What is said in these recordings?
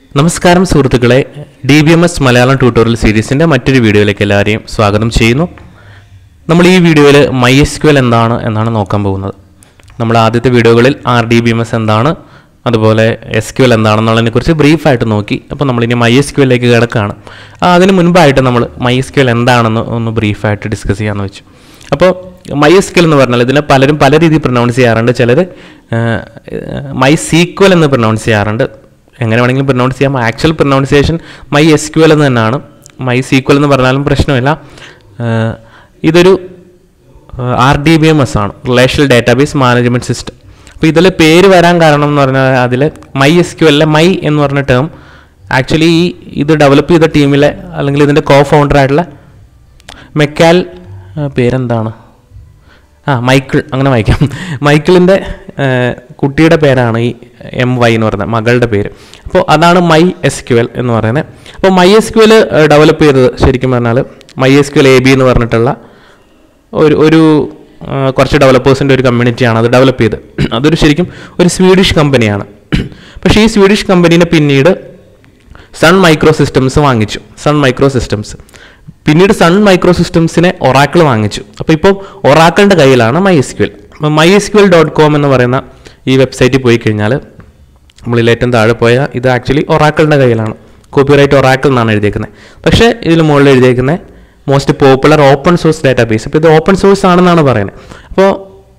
നമസ്കാരം സുഹൃത്തുക്കളെ D B M S Malayalam tutorial സീരീസിൻ്റെ മറ്റൊരു വീഡിയോയിലേക്ക് എല്ലാവരെയും സ്വാഗതം ചെയ്യുന്നു നമ്മൾ ഈ വീഡിയോയിൽ മൈ എസ് ക്യു എൽ എന്താണ് എന്നാണ് നോക്കാൻ പോകുന്നത് നമ്മൾ ആദ്യത്തെ വീഡിയോകളിൽ R D B M S എന്താണ് അതുപോലെ എസ് ക്യു എൽ എന്താണെന്നുള്ളതിനെക്കുറിച്ച് ബ്രീഫായിട്ട് നോക്കി അപ്പോൾ നമ്മളിനി മൈ എസ് ക്യു എല്ലേക്ക് കിടക്കുകയാണ് ആ, അതിന് മുൻപായിട്ട് നമ്മൾ മൈ എസ് ക്യു എൽ എന്താണെന്ന് ഒന്ന് ബ്രീഫായിട്ട് ഡിസ്കസ് ചെയ്യാമെന്ന് വെച്ചു അപ്പോൾ മൈ എസ് ക്യു എൽ എന്ന് പറഞ്ഞാൽ ഇതിനെ പലരും പല രീതിയിൽ പ്രൊനൗൺസ് ചെയ്യാറുണ്ട് ചിലർ മൈ സീക്വൽ എന്ന് പ്രൊനൗൺസ് ചെയ്യാറുണ്ട് എങ്ങനെ വേണമെങ്കിലും പ്രൊനൗൺസ് ചെയ്യാം actual pronunciation My S Q L എന്ന് തന്നെയാണ് മൈ സീക്വൽ എന്ന് പറഞ്ഞാലും പ്രശ്നമില്ല ഏഹ് ഇതൊരു R D B M S ആണ് റിലേഷണൽ ഡാറ്റാബേസ് മാനേജ്മെൻറ്റ് സിസ്റ്റം അപ്പോൾ ഇതിൽ പേര് വരാൻ കാരണം എന്ന് പറഞ്ഞാൽ അതിൽ മൈ എസ് ക്യു എല്ലിലെ മൈ എന്ന് പറഞ്ഞ ടേം ആക്ച്വലി ഈ ഇത് ഡെവലപ്പ് ചെയ്ത ടീമിലെ അല്ലെങ്കിൽ ഇതിൻ്റെ കോ ഫൗണ്ടറായിട്ടുള്ള മെക്കാൽ ആ, പേരെന്താണ് ആ മൈക്കിൾ അങ്ങനെ വായിക്കാം മൈക്കിളിൻ്റെ ഏഹ്, കുട്ടിയുടെ പേരാണ് ഈ എം വൈ എന്ന് പറയുന്നത് മകളുടെ പേര് അപ്പോൾ അതാണ് മൈ എസ് ക്യു എൽ എന്ന് പറയുന്നത് അപ്പോൾ My S Q L develop ചെയ്തത് ശരിക്കും പറഞ്ഞാൽ My S Q L A B എന്ന് പറഞ്ഞിട്ടുള്ള ഒരു ഒരു ആ, കുറച്ച് ഡെവലപ്പേഴ്സിൻ്റെ ഒരു കമ്മ്യൂണിറ്റിയാണ് അത് ഡെവലപ്പ് ചെയ്ത് അതൊരു ശരിക്കും ഒരു സ്വീഡിഷ് കമ്പനിയാണ് പക്ഷേ ഈ സ്വീഡിഷ് കമ്പനീനെ പിന്നീട് സൺ മൈക്രോ സിസ്റ്റംസ് വാങ്ങിച്ചു സൺ മൈക്രോ സിസ്റ്റംസ് പിന്നീട് സൺ മൈക്രോ സിസ്റ്റംസിനെ ഒറാക്കിൾ വാങ്ങിച്ചു അപ്പോൾ ഇപ്പോൾ ഒറാക്കിളിൻ്റെ കയ്യിലാണ് മൈ എസ് ക്യു എൽ അപ്പോൾ My S Q L dot com എന്ന് പറയുന്ന ഈ വെബ്സൈറ്റിൽ പോയി കഴിഞ്ഞാൽ നമ്മളിൽ ഏറ്റവും താഴെ പോയാൽ ഇത് ആക്ച്വലി ഒറാക്കിളിൻ്റെ കയ്യിലാണ് കോപ്പിറൈറ്റ് ഒറാക്കിൾ എന്നാണ് എഴുതിയേക്കുന്നത് പക്ഷേ ഇതിൽ മുകളിൽ എഴുതിയേക്കുന്നത് most popular open source database അപ്പോൾ ഇത് ഓപ്പൺ സോഴ്സ് ആണെന്നാണ് പറയുന്നത് അപ്പോൾ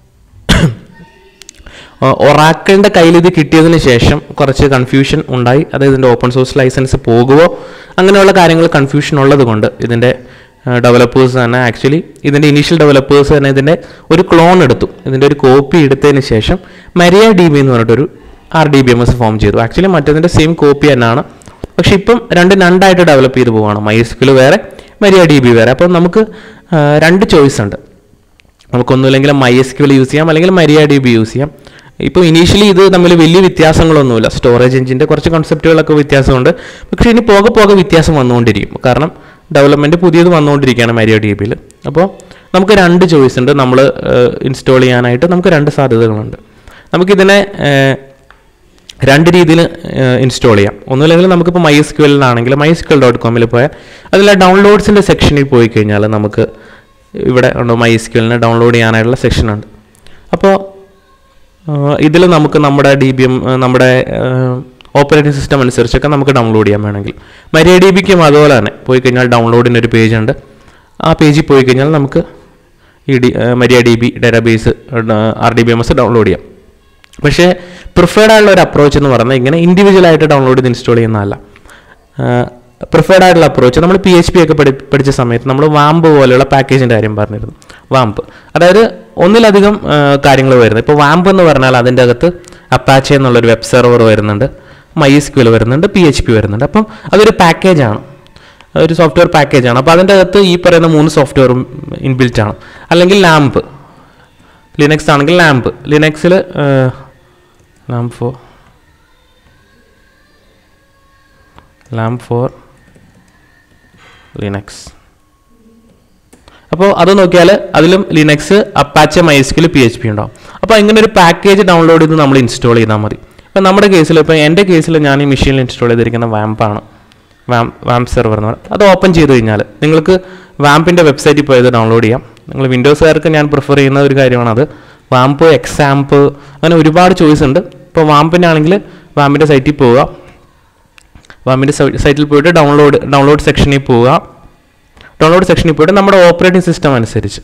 ഒറാക്കിളിൻ്റെ കയ്യിൽ ഇത് കിട്ടിയതിന് ശേഷം കുറച്ച് കൺഫ്യൂഷൻ ഉണ്ടായി അതായത് ഇതിൻ്റെ ഓപ്പൺ സോഴ്സ് ലൈസൻസ് പോകുമോ അങ്ങനെയുള്ള കാര്യങ്ങൾ കൺഫ്യൂഷൻ ഉള്ളത് കൊണ്ട് ഇതിൻ്റെ ഡെവലപ്പേഴ്സ് തന്നെ ആക്ച്വലി ഇതിൻ്റെ ഇനീഷ്യൽ ഡെവലപ്പേഴ്സ് തന്നെ ഇതിൻ്റെ ഒരു ക്ലോൺ എടുത്തു ഇതിൻ്റെ ഒരു കോപ്പി എടുത്തതിന് ശേഷം മരിയ ഡി ബി എന്ന് പറഞ്ഞിട്ടൊരു R D B M S form ചെയ്തു ആക്ച്വലി മറ്റേതിൻ്റെ സെയിം കോപ്പി തന്നെയാണ് പക്ഷെ ഇപ്പം രണ്ട് രണ്ടായിട്ട് ഡെവലപ്പ് ചെയ്ത് പോവാണ് മൈസ്കിൽ വേറെ മരിയ ഡി ബി വേറെ അപ്പം നമുക്ക് ആ, രണ്ട് ചോയ്സ് ഉണ്ട് നമുക്കൊന്നുമില്ലെങ്കിൽ മൈ എസ് ക്യൂൾ യൂസ് ചെയ്യാം അല്ലെങ്കിൽ മരിയ ഡി ബി യൂസ് ചെയ്യാം ഇപ്പോൾ ഇനീഷ്യലി ഇത് തമ്മിൽ വലിയ വ്യത്യാസങ്ങളൊന്നുമില്ല സ്റ്റോറേജ് എഞ്ചിൻ്റെ കുറച്ച് കൺസെപ്റ്റുകളൊക്കെ വ്യത്യാസമുണ്ട് പക്ഷേ ഇനി പോകെ പോകെ വ്യത്യാസം വന്നുകൊണ്ടിരിക്കും കാരണം ഡെവലപ്മെൻറ്റ് പുതിയത് വന്നുകൊണ്ടിരിക്കുകയാണ് മരിയ ഡി ബിയിൽ അപ്പോൾ നമുക്ക് രണ്ട് ചോയ്സ് ഉണ്ട് നമ്മൾ ഇൻസ്റ്റാൾ ചെയ്യാനായിട്ട് നമുക്ക് രണ്ട് സാധ്യതകളുണ്ട് നമുക്കിതിനെ ഏഹ്, രണ്ട് രീതിയിൽ ഇൻസ്റ്റാൾ ചെയ്യാം ഒന്നുമില്ലെങ്കിൽ നമുക്കിപ്പോൾ മൈ എസ് ക്യു എല്ലാണെങ്കിൽ മൈ എസ് ക്യു ഡോട്ട് കോമിൽ പോയാൽ അതിൽ ഡൗൺലോഡ്സിൻ്റെ സെക്ഷനിൽ പോയി കഴിഞ്ഞാൽ നമുക്ക് ഇവിടെ ഉണ്ട് മൈ എസ് ക്യുലിനെ ഡൗൺലോഡ് ചെയ്യാനായിട്ടുള്ള സെക്ഷൻ ഉണ്ട് അപ്പോൾ ഇതിൽ നമുക്ക് നമ്മുടെ ഡി ബി എം നമ്മുടെ ഓപ്പറേറ്റിംഗ് സിസ്റ്റം അനുസരിച്ചൊക്കെ നമുക്ക് ഡൗൺലോഡ് ചെയ്യാൻ വേണമെങ്കിൽ മരിയ ഡി ബിക്കും അതുപോലെ തന്നെ പോയി കഴിഞ്ഞാൽ ഡൗൺലോഡിൻ്റെ ഒരു പേജ് ഉണ്ട് ആ പേജിൽ പോയി കഴിഞ്ഞാൽ നമുക്ക് ഈ D Maria D B database R D B M S download ചെയ്യാം പക്ഷേ പ്രിഫേർഡ് ആയിട്ടുള്ള ഒരു അപ്രോച്ച് എന്ന് പറഞ്ഞാൽ ഇങ്ങനെ ഇൻഡിവിജ്വൽ ആയിട്ട് ഡൗൺലോഡ് ചെയ്ത് ഇൻസ്റ്റാൾ ചെയ്യുന്നതല്ല പ്രിഫേർഡ് ആയിട്ടുള്ള അപ്രോച്ച് നമ്മൾ പി എച്ച് പി ഒക്കെ പഠി പഠിച്ച സമയത്ത് നമ്മൾ വാമ്പ് പോലെയുള്ള പാക്കേജിൻ്റെ കാര്യം പറഞ്ഞിരുന്നു വാമ്പ് അതായത് ഒന്നിലധികം കാര്യങ്ങൾ വരുന്നത് ഇപ്പോൾ വാമ്പ് എന്ന് പറഞ്ഞാൽ അതിൻ്റെ അകത്ത് അപ്പാച്ചെ എന്നുള്ളൊരു വെബ് സെർവർ വരുന്നുണ്ട് മൈ എസ് ക്യൂൽ വരുന്നുണ്ട് പി എച്ച് പി വരുന്നുണ്ട് അപ്പം അതൊരു പാക്കേജാണ് ഒരു സോഫ്റ്റ്വെയർ പാക്കേജാണ് അപ്പോൾ അതിൻ്റെ അകത്ത് ഈ പറയുന്ന മൂന്ന് സോഫ്റ്റ്വെയറും ഇൻബിൽറ്റ് ആണ് അല്ലെങ്കിൽ ലാമ്പ് ലിനക്സ് ആണെങ്കിൽ ലാമ്പ് ലിനക്സിൽ LAMP for LAMP for Linux അപ്പോൾ അത് നോക്കിയാൽ അതിലും Linux Apache MySQL P H P ഉണ്ടാവും അപ്പോൾ ഇങ്ങനെ ഒരു പാക്കേജ് ഡൗൺലോഡ് ചെയ്ത് നമ്മൾ ഇൻസ്റ്റാൾ ചെയ്താൽ മതി അപ്പോൾ നമ്മുടെ കേസിൽ ഇപ്പോൾ എൻ്റെ കേസിൽ ഞാൻ ഈ മെഷീനിൽ ഇൻസ്റ്റാൾ ചെയ്തിരിക്കുന്ന വാമ്പാണ് വാം വാമ്പ് സെർവർ എന്ന് പറയുന്നത് അത് ഓപ്പൺ ചെയ്ത് കഴിഞ്ഞാൽ നിങ്ങൾക്ക് വാമ്പിൻ്റെ വെബ്സൈറ്റിൽ പോയത് ഡൗൺലോഡ് ചെയ്യാം നിങ്ങൾ വിൻഡോസുകാർക്ക് ഞാൻ പ്രിഫർ ചെയ്യുന്ന ഒരു കാര്യമാണത് വാമ്പ് എക്സാമ്പ് അങ്ങനെ ഒരുപാട് ചോയ്സ് ഉണ്ട് ഇപ്പോൾ വാമ്പിൻ്റെ ആണെങ്കിൽ വാമ്പിൻ്റെ സൈറ്റിൽ പോവുക വാമിൻ്റെ സൈറ്റിൽ പോയിട്ട് ഡൗൺലോഡ് ഡൗൺലോഡ് സെക്ഷനിൽ പോവുക ഡൗൺലോഡ് സെക്ഷനിൽ പോയിട്ട് നമ്മുടെ ഓപ്പറേറ്റിംഗ് സിസ്റ്റം അനുസരിച്ച്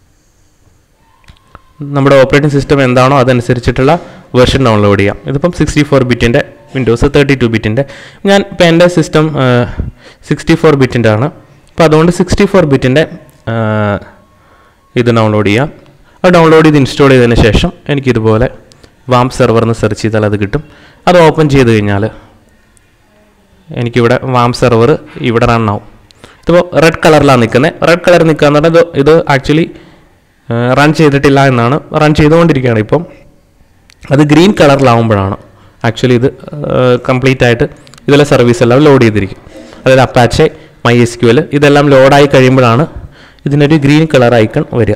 നമ്മുടെ ഓപ്പറേറ്റിംഗ് സിസ്റ്റം എന്താണോ അതനുസരിച്ചിട്ടുള്ള വെർഷൻ ഡൗൺലോഡ് ചെയ്യാം ഇതിപ്പം സിക്സ്റ്റി ഫോർ ബിറ്റിൻ്റെ വിൻഡോസ് തേർട്ടി ടു ബിറ്റിൻ്റെ ഞാൻ ഇപ്പം എൻ്റെ സിസ്റ്റം സിക്സ്റ്റി ഫോർ ബിറ്റിൻ്റെ ആണ് അപ്പോൾ അതുകൊണ്ട് സിക്സ്റ്റി ഫോർ ബിറ്റിൻ്റെ ഇത് ഡൗൺലോഡ് ചെയ്യാം അത് ഡൗൺലോഡ് ചെയ്ത് ഇൻസ്റ്റാൾ ചെയ്തതിന് ശേഷം എനിക്കിതുപോലെ വാം സെർവർ എന്ന് സെർച്ച് ചെയ്താൽ അത് കിട്ടും അത് ഓപ്പൺ ചെയ്ത് കഴിഞ്ഞാൽ എനിക്കിവിടെ വാം സെർവർ ഇവിടെ റൺ ആവും ഇതിപ്പോൾ റെഡ് കളറിലാണ് നിൽക്കുന്നത് റെഡ് കളർ നിൽക്കുക എന്ന് പറഞ്ഞാൽ ഇത് ഇത് ആക്ച്വലി റൺ ചെയ്തിട്ടില്ല എന്നാണ് റൺ ചെയ്തുകൊണ്ടിരിക്കുകയാണ് ഇപ്പം അത് ഗ്രീൻ കളറിലാവുമ്പോഴാണ് ആക്ച്വലി ഇത് കംപ്ലീറ്റ് ആയിട്ട് ഇതിലെ സർവീസ് എല്ലാം ലോഡ് ചെയ്തിരിക്കും അതായത് Apache My S Q L ഇതെല്ലാം ലോഡായി കഴിയുമ്പോഴാണ് ഇതിനൊരു ഗ്രീൻ കളർ ഐക്കൺ വരിക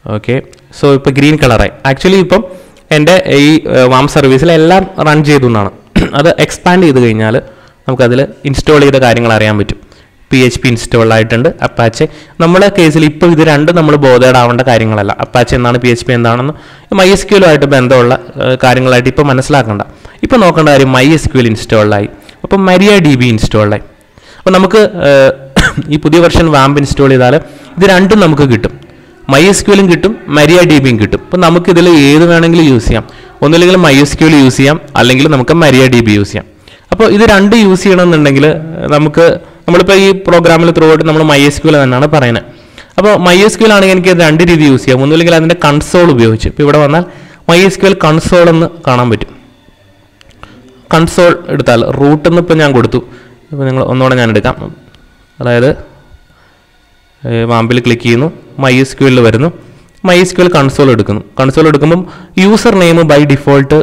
ഓക്കെ സോ ഇപ്പോൾ ഗ്രീൻ കളറായി ആക്ച്വലി ഇപ്പം എൻ്റെ ഈ വാം സർവീസിൽ എല്ലാം റൺ ചെയ്തു എന്നാണ് അത് എക്സ്പാൻഡ് ചെയ്ത് കഴിഞ്ഞാൽ നമുക്കതിൽ ഇൻസ്റ്റാൾ ചെയ്ത കാര്യങ്ങൾ അറിയാൻ പറ്റും പി എച്ച് പി ഇൻസ്റ്റാൾ ആയിട്ടുണ്ട് അപ്പാച്ചെ നമ്മുടെ കേസിൽ ഇപ്പോൾ ഇത് രണ്ടും നമ്മൾ ബോധേഡാവേണ്ട കാര്യങ്ങളല്ല അപ്പാച്ചെ എന്നാണ് പി എച്ച് പി എന്താണെന്ന് മൈ എസ് ക്യൂലുമായിട്ട് ബന്ധമുള്ള ഏഹ്, കാര്യങ്ങളായിട്ട് ഇപ്പോൾ മനസ്സിലാക്കണ്ട ഇപ്പോൾ നോക്കേണ്ട കാര്യം മൈ എസ് ക്യൂൽ ഇൻസ്റ്റാളായി അപ്പം മരിയ ഡി ബി ഇൻസ്റ്റാളായി അപ്പോൾ നമുക്ക് ഏഹ്, ഈ പുതിയ വെർഷൻ വാമ്പ് ഇൻസ്റ്റാൾ ചെയ്താൽ ഇത് രണ്ടും നമുക്ക് കിട്ടും മൈ എസ് ക്യൂലും കിട്ടും മരിയ ഡി ബിയും കിട്ടും അപ്പോൾ നമുക്ക് ഇതിൽ ഏത് വേണമെങ്കിലും യൂസ് ചെയ്യാം ഒന്നുമില്ലെങ്കിൽ മൈ എസ് ക്യൂൽ യൂസ് ചെയ്യാം അല്ലെങ്കിൽ നമുക്ക് മരിയ ഡി ബി യൂസ് ചെയ്യാം അപ്പോൾ ഇത് രണ്ട് യൂസ് ചെയ്യണമെന്നുണ്ടെങ്കിൽ നമുക്ക് നമ്മളിപ്പോൾ ഈ പ്രോഗ്രാമിൽ ത്രൂ ഔട്ട് നമ്മൾ മൈ എസ് ക്യൂൽ തന്നെയാണ് പറയുന്നത് അപ്പോൾ മൈ എസ് ക്യൂൽ ആണെങ്കിൽ എനിക്ക് ഇത് രണ്ട് രീതി യൂസ് ചെയ്യാം ഒന്നുമില്ലെങ്കിൽ അതിൻ്റെ കൺസോൾ ഉപയോഗിച്ച് ഇപ്പോൾ ഇവിടെ വന്നാൽ മൈ എസ് ക്യൂൽ കൺസോൾ എന്ന് കാണാൻ പറ്റും കൺസോൾ എടുത്താൽ റൂട്ട് എന്ന് ഇപ്പോൾ ഞാൻ കൊടുത്തു ഇപ്പോൾ നിങ്ങൾ ഒന്നുകൂടെ ഞാൻ എടുക്കാം അതായത് വാമ്പിൽ ക്ലിക്ക് ചെയ്യുന്നു മൈ എസ് ക്യൂലിൽ വരുന്നു മൈ എസ് ക്യൂൽ കൺസോൾ എടുക്കുന്നു കൺസോൾ എടുക്കുമ്പം user name by default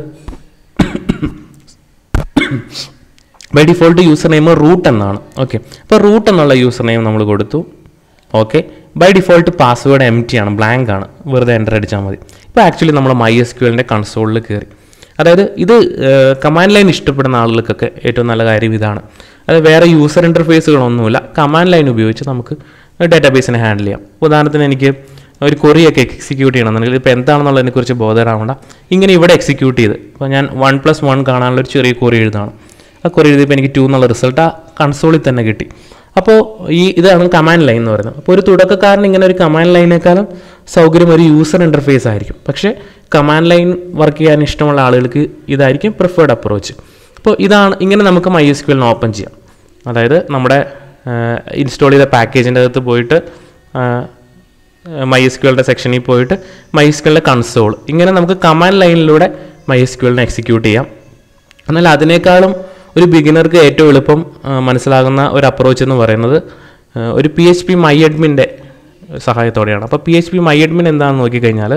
by default user name root എന്നാണ് ഓക്കെ അപ്പോൾ റൂട്ട് എന്നുള്ള യൂസർ നെയിം നമ്മൾ കൊടുത്തു okay by default password empty ആണ് ബ്ലാങ്ക് ആണ് വെറുതെ എൻ്റർ അടിച്ചാൽ മതി ഇപ്പോൾ ആക്ച്വലി നമ്മൾ മൈ എസ് ക്യൂലിൻ്റെ കൺസോളിൽ കയറി അതായത് ഇത് കമാൻഡ് ലൈൻ ഇഷ്ടപ്പെടുന്ന ആളുകൾക്കൊക്കെ ഏറ്റവും നല്ല കാര്യം ഇതാണ് അതായത് വേറെ യൂസർ ഇൻ്റർഫേസുകളൊന്നുമില്ല കമാൻഡ് ലൈൻ ഉപയോഗിച്ച് നമുക്ക് ഡാറ്റാബേസിനെ ഹാൻഡിൽ ചെയ്യാം ഉദാഹരണത്തിന് എനിക്ക് ഒരു കൊറിയൊക്കെ എക്സിക്യൂട്ട് ചെയ്യണമെന്നുണ്ടെങ്കിൽ ഇപ്പോൾ എന്താണെന്നുള്ളതിനെക്കുറിച്ച് ബോധരാവണ്ട ഇങ്ങനെ ഇവിടെ എക്സിക്യൂട്ട് ചെയ്ത് ഇപ്പോൾ ഞാൻ വൺ പ്ലസ് വൺ കാണാനുള്ള ഒരു ചെറിയ കൊറി എഴുതാണ് ആ കൊറി എഴുതിയപ്പോൾ എനിക്ക് ടു എന്നുള്ള റിസൾട്ട് ആ കൺസോളിൽ തന്നെ കിട്ടി അപ്പോൾ ഈ ഇതാണ് കമാൻഡ് ലൈൻ എന്ന് പറയുന്നത് അപ്പോൾ ഒരു തുടക്കക്കാരൻ ഇങ്ങനെ ഒരു കമാൻഡ് ലൈനേക്കാളും സൗകര്യം ഒരു യൂസർ ഇൻ്റർഫേസ് ആയിരിക്കും പക്ഷേ കമാൻഡ് ലൈൻ വർക്ക് ചെയ്യാൻ ഇഷ്ടമുള്ള ആളുകൾക്ക് ഇതായിരിക്കും പ്രിഫേർഡ് അപ്രോച്ച് അപ്പോൾ ഇതാണ് ഇങ്ങനെ നമുക്ക് മൈ എസ് ക്യൂലിന് ഓപ്പൺ ചെയ്യാം അതായത് നമ്മുടെ ഇൻസ്റ്റാൾ ചെയ്ത പാക്കേജിൻ്റെ അകത്ത് പോയിട്ട് മൈ എസ് ക്യൂലിൻ്റെ സെക്ഷനിൽ പോയിട്ട് മൈ എസ് ക്യൂലിൻ്റെ കൺസോൾ ഇങ്ങനെ നമുക്ക് കമാൻഡ് ലൈനിലൂടെ മൈ എസ് ക്യൂലിനെ എക്സിക്യൂട്ട് ചെയ്യാം എന്നാൽ അതിനേക്കാളും ഒരു ബിഗിനർക്ക് ഏറ്റവും എളുപ്പം ആ, മനസ്സിലാകുന്ന ഒരു അപ്രോച്ച് എന്ന് പറയുന്നത് ആ, ഒരു പി എച്ച് പി മൈ അഡ്മിൻ്റെ സഹായത്തോടെയാണ് അപ്പോൾ P H P My admin എന്താണെന്ന് നോക്കിക്കഴിഞ്ഞാൽ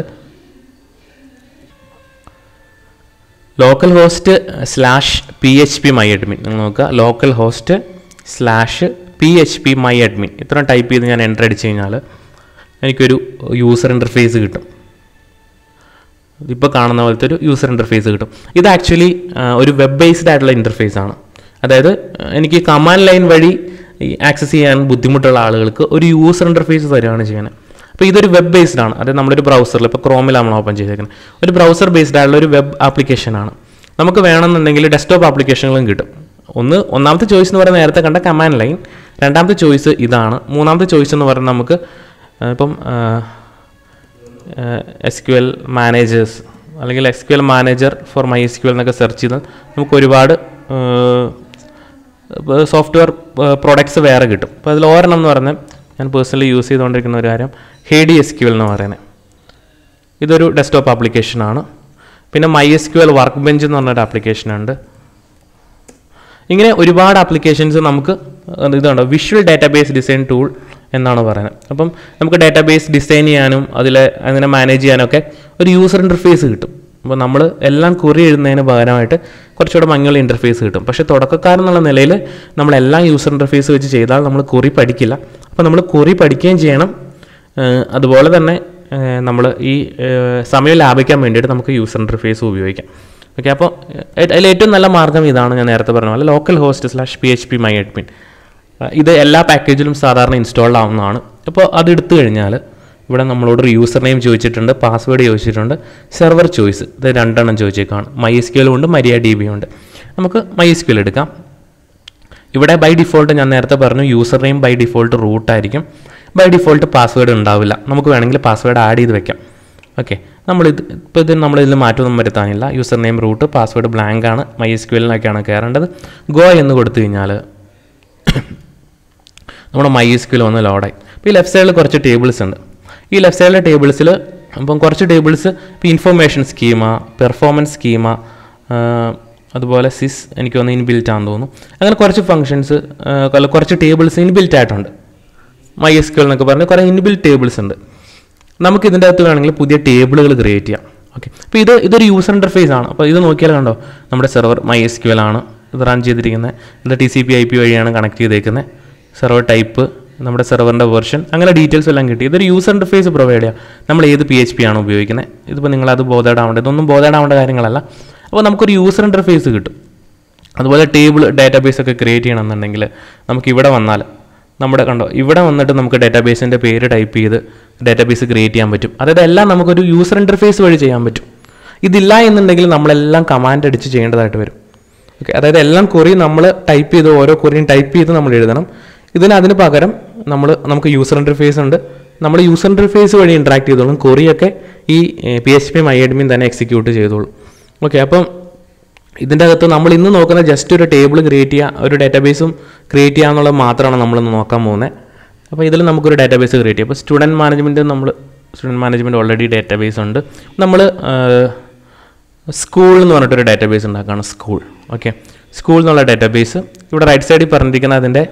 local host slash P H P My admin നിങ്ങൾ നോക്കുക local host slash P H P My admin ഇത്ര ടൈപ്പ് ചെയ്ത് ഞാൻ എൻ്റർ അടിച്ച് കഴിഞ്ഞാൽ എനിക്കൊരു യൂസർ ഇൻ്റർഫേസ് കിട്ടും ഇപ്പോൾ കാണുന്ന പോലത്തെ ഒരു യൂസർ ഇൻ്റർഫേസ് കിട്ടും ഇത് ആക്ച്വലി ഒരു വെബ് ബേസ്ഡ് ആയിട്ടുള്ള ഇൻ്റർഫേസ് ആണ് അതായത് ആ, എനിക്ക് കമാൻഡ് ലൈൻ വഴി ആക്സസ് ചെയ്യാൻ ബുദ്ധിമുട്ടുള്ള ആളുകൾക്ക് ഒരു യൂസർ ഇൻ്റർഫേസ് തരികയാണ് ചെയ്യുന്നത് അപ്പോൾ ഇതൊരു വെബ് ബേസ്ഡ് ആണ് അതായത് നമ്മളൊരു ബ്രൗസറിൽ ഇപ്പോൾ ക്രോമിലാണ് നമ്മൾ ഓപ്പൺ ചെയ്തേക്കുന്നത് ഒരു ബ്രൗസർ ബേസ്ഡ് ആയിട്ടുള്ള ഒരു വെബ് ആപ്ലിക്കേഷൻ ആണ് നമുക്ക് വേണമെന്നുണ്ടെങ്കിൽ ഡെസ്ക്ടോപ്പ് ആപ്ലിക്കേഷനുകളും കിട്ടും ഒന്ന് ഒന്നാമത്തെ ചോയ്സ് എന്ന് പറയുന്നത് നേരത്തെ കണ്ട കമാൻഡ് ലൈൻ രണ്ടാമത്തെ ചോയ്സ് ഇതാണ് മൂന്നാമത്തെ ചോയ്സ് എന്ന് പറയുന്നത് നമുക്ക് ആ, ഇപ്പം ആ, എസ് ക്യു എൽ മാനേജേഴ്സ് അല്ലെങ്കിൽ S Q L manager for My S Q L എന്നൊക്കെ സെർച്ച് ചെയ്താൽ നമുക്ക് ഒരുപാട് സോഫ്റ്റ്വെയർ പ്രോഡക്ട്സ് വേറെ കിട്ടും അപ്പോൾ അതിൽ ഒരെണ്ണം എന്ന് പറഞ്ഞാൽ ഞാൻ പേഴ്സണലി യൂസ് ചെയ്തുകൊണ്ടിരിക്കുന്ന ഒരു കാര്യം ഹേഡി എസ് ക്യു എൽ എന്ന് പറയുന്നത് ഇതൊരു ഡെസ്ക്ടോപ്പ് ആപ്ലിക്കേഷനാണ് പിന്നെ My S Q L workbench എന്ന് പറഞ്ഞൊരു ആപ്ലിക്കേഷൻ ഉണ്ട് ഇങ്ങനെ ഒരുപാട് ആപ്ലിക്കേഷൻസ് നമുക്ക് അത് ഇതുണ്ട് വിഷ്വൽ ഡാറ്റാബേസ് ഡിസൈൻ ടൂൾ എന്നാണ് പറയുന്നത് അപ്പം നമുക്ക് ഡാറ്റാബേസ് ഡിസൈൻ ചെയ്യാനും അതിൽ അങ്ങനെ മാനേജ് ചെയ്യാനൊക്കെ ഒരു യൂസർ ഇൻ്റർഫേസ് കിട്ടും അപ്പോൾ നമ്മൾ എല്ലാം കുറി എഴുതുന്നതിന് പകരമായിട്ട് കുറച്ചുകൂടെ ഭംഗിയുള്ള ഇൻ്റർഫേസ് കിട്ടും പക്ഷേ തുടക്കക്കാരെന്നുള്ള നിലയിൽ നമ്മളെല്ലാം യൂസർ ഇൻ്റർഫേസ് വെച്ച് ചെയ്താൽ നമ്മൾ കുറി പഠിക്കില്ല അപ്പോൾ നമ്മൾ കുറി പഠിക്കുകയും ചെയ്യണം ഏഹ് അതുപോലെ തന്നെ നമ്മൾ ഈ ഏഹ് സമയം ലാഭിക്കാൻ വേണ്ടിയിട്ട് നമുക്ക് യൂസർ ഇൻ്റർഫേസ് ഉപയോഗിക്കാം ഓക്കെ അപ്പോൾ അതിൽ ഏറ്റവും നല്ല മാർഗ്ഗം ഇതാണ് ഞാൻ നേരത്തെ പറഞ്ഞ പോലെ local host slash P H P My admin ഇത് എല്ലാ പാക്കേജിലും സാധാരണ ഇൻസ്റ്റാൾ ആവുന്നതാണ് അപ്പോൾ അത് എടുത്തു കഴിഞ്ഞാൽ ഇവിടെ നമ്മളോട് ഒരു യൂസർ നെയിം ചോദിച്ചിട്ടുണ്ട് പാസ്വേഡ് ചോദിച്ചിട്ടുണ്ട് സെർവർ ചോയ്സ് ഇത് രണ്ടെണ്ണം ചോദിച്ചേക്കാണ് മൈ എസ് ക്യു ഉണ്ട് മരിയ ഡി ബി ഉണ്ട് നമുക്ക് മൈ എസ് ക്യു എടുക്കാം ഇവിടെ ബൈ ഡിഫോൾട്ട് ഞാൻ നേരത്തെ പറഞ്ഞു user name by default root ആയിരിക്കും ബൈ ഡിഫോൾട്ട് പാസ്വേഡ് ഉണ്ടാവില്ല നമുക്ക് വേണമെങ്കിൽ പാസ്വേഡ് ആഡ് ചെയ്ത് വെക്കാം ഓക്കെ നമ്മളിത് ഇപ്പോൾ ഇത് നമ്മളിതിൽ മാറ്റമൊന്നും വരുത്താനില്ല user name root password blank ആണ് മൈ എസ് ക്യു എല്ലിനൊക്കെയാണ് കയറേണ്ടത് ഗോ എന്ന് കൊടുത്തു കഴിഞ്ഞാൽ നമ്മുടെ മൈ എസ് ക്യൂൽ വന്ന് ലോഡായി അപ്പോൾ ഈ ലെഫ്റ്റ് സൈഡിൽ കുറച്ച് ടേബിൾസ് ഉണ്ട് ഈ ലെഫ്റ്റ് സൈഡിലെ ടേബിൾസിൽ അപ്പം കുറച്ച് ടേബിൾസ് ഇപ്പോൾ ഇൻഫർമേഷൻ സ്കീമ പെർഫോമൻസ് സ്കീമ അതുപോലെ സിസ് എനിക്ക് തോന്നുന്നു ഇൻബിൽറ്റ് ആണെന്ന് തോന്നുന്നു അങ്ങനെ കുറച്ച് ഫങ്ഷൻസ് കുറച്ച് ടേബിൾസ് ഇൻബിൽറ്റ് ആയിട്ടുണ്ട് മൈ എസ് ക്യൂൽ എന്നൊക്കെ പറഞ്ഞ് കുറേ ഇൻബിൽറ്റ് ടേബിൾസ് ഉണ്ട് നമുക്ക് ഇതിൻ്റെ അകത്ത് വേണമെങ്കിൽ പുതിയ ടേബിളുകൾ ക്രിയേറ്റ് ചെയ്യാം ഓക്കെ അപ്പോൾ ഇത് ഇതൊരു യൂസർ ഇൻ്റർഫേസ് ആണ് അപ്പോൾ ഇത് നോക്കിയാൽ കണ്ടോ നമ്മുടെ സെർവർ മൈ എസ് ക്യു ആണ് ഇത് റൺ ചെയ്തിരിക്കുന്നത് ഇത് T C P I P വഴിയാണ് കണക്ട് ചെയ്തേക്കുന്നത് സെർവർ ടൈപ്പ് നമ്മുടെ സെർവറിൻ്റെ വെർഷൻ അങ്ങനെ ഡീറ്റെയിൽസ് എല്ലാം കിട്ടി ഇതൊരു യൂസർ ഇൻ്റർഫേസ് പ്രൊവൈഡ് ചെയ്യുക നമ്മൾ ഏത് പി എച്ച് പി ആണ് ഉപയോഗിക്കുന്നത് ഇതിപ്പോൾ നിങ്ങളത് ബോധേഡാവേണ്ട ഇതൊന്നും ബോധേഡാവേണ്ട കാര്യങ്ങളല്ല അപ്പോൾ നമുക്കൊരു യൂസർ ഇൻ്റർഫേസ് കിട്ടും അതുപോലെ ടേബിൾ ഡാറ്റാബേസ് ഒക്കെ ക്രിയേറ്റ് ചെയ്യണമെന്നുണ്ടെങ്കിൽ നമുക്ക് ഇവിടെ വന്നാൽ നമ്മുടെ കണ്ടോ ഇവിടെ വന്നിട്ട് നമുക്ക് ഡാറ്റാബേസിൻ്റെ പേര് ടൈപ്പ് ചെയ്ത് ഡാറ്റാബേസ് ക്രിയേറ്റ് ചെയ്യാൻ പറ്റും അതായത് എല്ലാം നമുക്കൊരു യൂസർ ഇൻ്റർഫേസ് വഴി ചെയ്യാൻ പറ്റും ഇതില്ല എന്നുണ്ടെങ്കിൽ നമ്മളെല്ലാം കമാൻഡ് അടിച്ച് ചെയ്യേണ്ടതായിട്ട് വരും ഓക്കെ അതായത് എല്ലാം കുറി നമ്മൾ ടൈപ്പ് ചെയ്ത് ഓരോ കുറിയും ടൈപ്പ് ചെയ്ത് നമ്മൾ എഴുതണം ഇതിന് അതിന് പകരം നമ്മൾ നമുക്ക് യൂസർ ഇൻ്റർഫേസ് ഉണ്ട് നമ്മൾ യൂസർ ഇൻ്റർഫേസ് വഴി ഇൻട്രാക്ട് ചെയ്തോളും കുറിയൊക്കെ ഈ P H P My admin തന്നെ എക്സിക്യൂട്ട് ചെയ്തോളും ഓക്കെ അപ്പം ഇതിൻ്റെ അകത്ത് നമ്മൾ ഇന്ന് നോക്കുന്ന ജസ്റ്റ് ഒരു ടേബിൾ ക്രിയേറ്റ് ചെയ്യുക ഒരു ഡാറ്റാബേസും ക്രിയേറ്റ് ചെയ്യുക എന്നുള്ളത് മാത്രമാണ് നമ്മളിന്ന് നോക്കാൻ പോകുന്നത് അപ്പോൾ ഇതിൽ നമുക്കൊരു ഡാറ്റാബേസ് ക്രിയേറ്റ് ചെയ്യാം അപ്പോൾ സ്റ്റുഡൻറ്റ് മാനേജ്മെൻറ്റ് നമ്മൾ സ്റ്റുഡൻറ്റ് മാനേജ്മെൻറ്റ് ഓൾറെഡി ഡാറ്റാബേസ് ഉണ്ട് നമ്മൾ സ്കൂൾ എന്ന് പറഞ്ഞിട്ടൊരു ഡാറ്റാബേസ് ഉണ്ടാക്കുകയാണ് സ്കൂൾ ഓക്കെ സ്കൂൾ എന്നുള്ള ഡാറ്റാബേസ് ഇവിടെ റൈറ്റ് സൈഡിൽ പറഞ്ഞിരിക്കുന്ന അതിൻ്റെ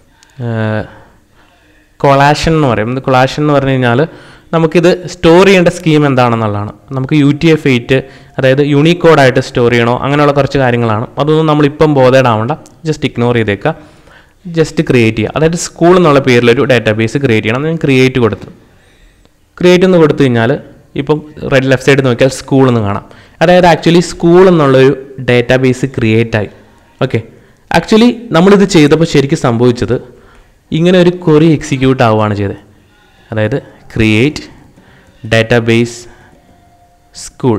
കൊളാഷൻ എന്ന് പറയും ഇത് കൊളാഷൻ എന്ന് പറഞ്ഞു കഴിഞ്ഞാൽ നമുക്കിത് സ്റ്റോർ ചെയ്യേണ്ട സ്കീം എന്താണെന്നുള്ളതാണ് നമുക്ക് യു ടി എഫ് എയ്റ്റ് അതായത് യൂണിക് കോഡായിട്ട് സ്റ്റോർ ചെയ്യണോ അങ്ങനെയുള്ള കുറച്ച് കാര്യങ്ങളാണ് അതൊന്നും നമ്മളിപ്പം ബോധേഡാവണ്ട ജസ്റ്റ് ഇഗ്നോർ ചെയ്തേക്കുക ജസ്റ്റ് ക്രിയേറ്റ് ചെയ്യുക അതായത് സ്കൂൾ എന്നുള്ള പേരിലൊരു ഡാറ്റാബേസ് ക്രിയേറ്റ് ചെയ്യണം ഞാൻ ക്രിയേറ്റ് കൊടുത്തു ക്രിയേറ്റ് എന്ന് കൊടുത്തു കഴിഞ്ഞാൽ ഇപ്പം റൈറ്റ് ലെഫ്റ്റ് സൈഡ് നോക്കിയാൽ സ്കൂൾ എന്ന് കാണാം അതായത് ആക്ച്വലി സ്കൂൾ എന്നുള്ളൊരു ഡാറ്റാബേസ് ക്രിയേറ്റ് ആയി ഓക്കെ ആക്ച്വലി നമ്മളിത് ചെയ്തപ്പോൾ ശരിക്കും സംഭവിച്ചത് ഇങ്ങനെ ഒരു കൊറി എക്സിക്യൂട്ട് ആവുകയാണ് ചെയ്തത് അതായത് create database school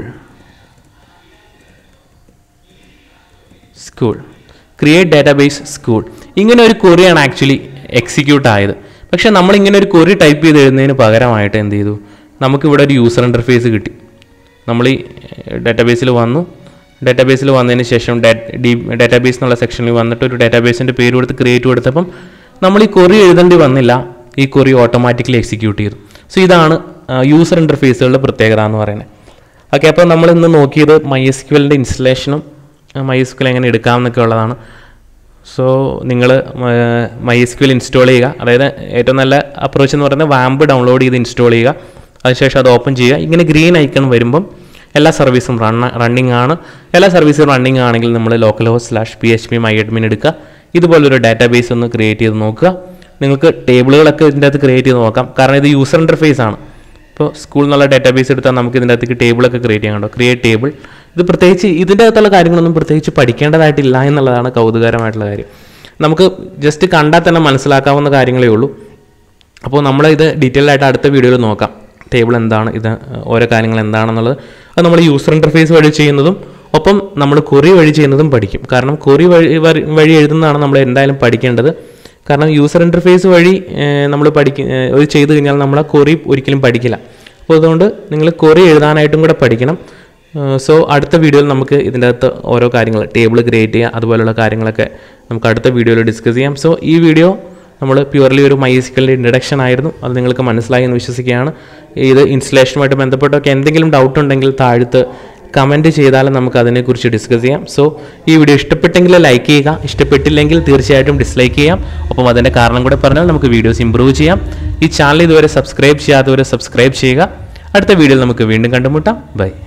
school create database school ഇങ്ങനെ ഒരു കൊറിയാണ് ആക്ച്വലി എക്സിക്യൂട്ട് ആയത് പക്ഷേ നമ്മൾ ഇങ്ങനെ ഒരു കൊറി ടൈപ്പ് ചെയ്ത് എഴുതുന്നതിന് പകരമായിട്ട് എന്ത് ചെയ്തു നമുക്കിവിടെ ഒരു യൂസർ ഇൻ്റർഫേസ് കിട്ടി നമ്മൾ ഈ ഡാറ്റാബേസിൽ വന്നു ഡാറ്റാബേസിൽ വന്നതിന് ശേഷം ഡാറ്റാബേസ് എന്നുള്ള സെക്ഷനിൽ വന്നിട്ട് ഒരു ഡാറ്റാബേസിൻ്റെ പേര് കൊടുത്ത് ക്രിയേറ്റ് കൊടുത്തപ്പം നമ്മൾ ഈ കൊറി എഴുതേണ്ടി വന്നില്ല ഈ കൊറി ഓട്ടോമാറ്റിക്കലി എക്സിക്യൂട്ട് ചെയ്തു സോ ഇതാണ് യൂസർ ഇൻ്റർഫേസുകളുടെ പ്രത്യേകത എന്ന് പറയുന്നത് ഓക്കെ അപ്പോൾ നമ്മൾ ഇന്ന് നോക്കിയത് മൈ എസ് ക്യുവലിൻ്റെ ഇൻസ്റ്റലേഷനും മൈ എസ് ക്യുൽ എങ്ങനെ എടുക്കാമെന്നൊക്കെ ഉള്ളതാണ് സോ നിങ്ങൾ മൈ എസ് ക്യുൽ ഇൻസ്റ്റാൾ ചെയ്യുക അതായത് ഏറ്റവും നല്ല അപ്രോച്ച് എന്ന് പറയുന്നത് വാമ്പ് ഡൗൺലോഡ് ചെയ്ത് ഇൻസ്റ്റാൾ ചെയ്യുക അതിനുശേഷം അത് ഓപ്പൺ ചെയ്യുക ഇങ്ങനെ ഗ്രീൻ ഐക്കൺ വരുമ്പം എല്ലാ സർവീസും റൺ റണ്ണിങ് ആണ് എല്ലാ സർവീസും റണ്ണിങ് ആണെങ്കിൽ നമ്മൾ local host slash P H P My admin എടുക്കുക ഇതുപോലൊരു ഡാറ്റാബേസ് ഒന്ന് ക്രിയേറ്റ് ചെയ്ത് നോക്കുക നിങ്ങൾക്ക് ടേബിളുകളൊക്കെ ഇതിൻ്റെ അകത്ത് ക്രിയേറ്റ് ചെയ്ത് നോക്കാം കാരണം ഇത് യൂസർ ഇൻ്റർഫേസ് ആണ് ഇപ്പോൾ സ്കൂളിൽ നിന്നുള്ള ഡാറ്റാബേസ് എടുത്താൽ നമുക്ക് ഇതിൻ്റെ അകത്തേക്ക് ടേബിളൊക്കെ ക്രിയേറ്റ് ചെയ്യാൻ കണ്ടോ ക്രിയേറ്റ് ടേബിൾ ഇത് പ്രത്യേകിച്ച് ഇതിൻ്റെ അകത്തുള്ള കാര്യങ്ങളൊന്നും പ്രത്യേകിച്ച് പഠിക്കേണ്ടതായിട്ടില്ല എന്നുള്ളതാണ് കൗതുകരമായിട്ടുള്ള കാര്യം നമുക്ക് ജസ്റ്റ് കണ്ടാൽ തന്നെ മനസ്സിലാക്കാവുന്ന കാര്യങ്ങളേ ഉള്ളൂ അപ്പോൾ നമ്മൾ ഇത് ഡീറ്റെയിൽ ആയിട്ട് അടുത്ത വീഡിയോയിൽ നോക്കാം ടേബിൾ എന്താണ് ഇത് ഓരോ കാര്യങ്ങൾ എന്താണെന്നുള്ളത് അത് നമ്മൾ യൂസർ ഇൻ്റർഫേസ് വഴി ചെയ്യുന്നതും ഒപ്പം നമ്മൾ കൊറി വഴി ചെയ്യുന്നതും പഠിക്കും കാരണം കൊറി വഴി വഴി എഴുതുന്നതാണ് നമ്മൾ എന്തായാലും പഠിക്കേണ്ടത് കാരണം യൂസർ ഇൻ്റർഫേസ് വഴി നമ്മൾ പഠിക്ക ഒരു ചെയ്ത് കഴിഞ്ഞാൽ നമ്മൾ കൊറി ഒരിക്കലും പഠിക്കില്ല അപ്പോൾ അതുകൊണ്ട് നിങ്ങൾ കൊറി എഴുതാനായിട്ടും കൂടെ പഠിക്കണം സോ അടുത്ത വീഡിയോയിൽ നമുക്ക് ഇതിൻ്റെ അകത്ത് ഓരോ കാര്യങ്ങൾ ടേബിൾ ക്രിയേറ്റ് ചെയ്യുക അതുപോലുള്ള കാര്യങ്ങളൊക്കെ നമുക്ക് അടുത്ത വീഡിയോയിൽ ഡിസ്കസ് ചെയ്യാം സോ ഈ വീഡിയോ നമ്മൾ പ്യുവർലി ഒരു മൈസിക്കലിൻ്റെ ഇൻട്രഡക്ഷൻ ആയിരുന്നു അത് നിങ്ങൾക്ക് മനസ്സിലായി എന്ന് വിശ്വസിക്കുകയാണ് ഇത് ഇൻസ്റ്റലേഷനുമായിട്ട് ബന്ധപ്പെട്ടൊക്കെ എന്തെങ്കിലും ഡൗട്ട് ഉണ്ടെങ്കിൽ താഴത്ത് കമൻറ്റ് ചെയ്താലും നമുക്ക് അതിനെക്കുറിച്ച് ഡിസ്കസ് ചെയ്യാം സോ ഈ വീഡിയോ ഇഷ്ടപ്പെട്ടെങ്കിൽ ലൈക്ക് ചെയ്യുക ഇഷ്ടപ്പെട്ടില്ലെങ്കിൽ തീർച്ചയായിട്ടും ഡിസ്ലൈക്ക് ചെയ്യാം ഒപ്പം അതിൻ്റെ കാരണം കൂടെ പറഞ്ഞാൽ നമുക്ക് വീഡിയോസ് ഇമ്പ്രൂവ് ചെയ്യാം ഈ ചാനൽ ഇതുവരെ സബ്സ്ക്രൈബ് ചെയ്യാത്തവരെ സബ്സ്ക്രൈബ് ചെയ്യുക അടുത്ത വീഡിയോയിൽ നമുക്ക് വീണ്ടും കണ്ടുമുട്ടാം ബൈ